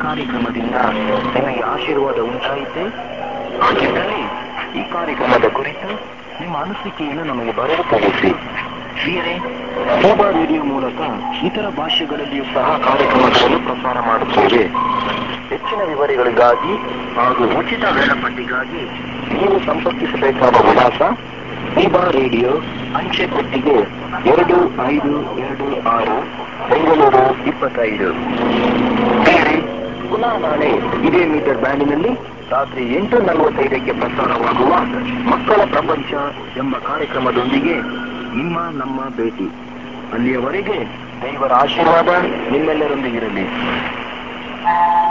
ಕಾರ್ಯಕ್ರಮದಿಂದ ನಿಮಗೆ ಆಶೀರ್ವಾದ ಉಂಟಾಯಿತೆ ಹಾಗಿದ್ದಲ್ಲಿ ಈ ಕಾರ್ಯಕ್ರಮದ ಕುರಿತು ನಿಮ್ಮ ಅನಿಸಿಕೆಯನ್ನು ನಮಗೆ ಬರೆದು ತಿಳಿಸಿ ಪ್ರಿಯರೇ ಹೋಬಾ ರೇಡಿಯೋ ಮೂಲಕ ಇತರ ಭಾಷೆಗಳಲ್ಲಿಯೂ ಸಹ ಕಾರ್ಯಕ್ರಮಗಳನ್ನು ಪ್ರಸಾರ ಮಾಡುತ್ತೇವೆ ಹೆಚ್ಚಿನ ವಿವರಗಳಿಗಾಗಿ ಹಾಗೂ ಉಚಿತ ವೇಳಾಪಟ್ಟಿಗಾಗಿ ನೀವು ಸಂಪರ್ಕಿಸಬೇಕಾದ ವಿಳಾಸ ಹೋಬಾ ರೇಡಿಯೋ ಅಂಚೆ ಪೆಟ್ಟಿಗೆ ಎರಡು ಐದು ಎರಡು ಆರು ಬೆಂಗಳೂರು ಇಪ್ಪತ್ತೈದು ಬೇರೆ ಪುನಃ ನಾಳೆ ಇದೇ ಮೀಟರ್ ಬ್ಯಾಂಡಿನಲ್ಲಿ ರಾತ್ರಿ ಎಂಟು ನಲವತ್ತೈದಕ್ಕೆ ಪ್ರಸಾರವಾಗುವ ಮಕ್ಕಳ ಪ್ರಪಂಚ ಎಂಬ ಕಾರ್ಯಕ್ರಮದೊಂದಿಗೆ ನಿಮ್ಮ ನಮ್ಮ ಭೇಟಿ ಅಲ್ಲಿಯವರೆಗೆ ದೇವರ ಆಶೀರ್ವಾದ ನಿಮ್ಮೆಲ್ಲರೊಂದಿಗಿರಲಿ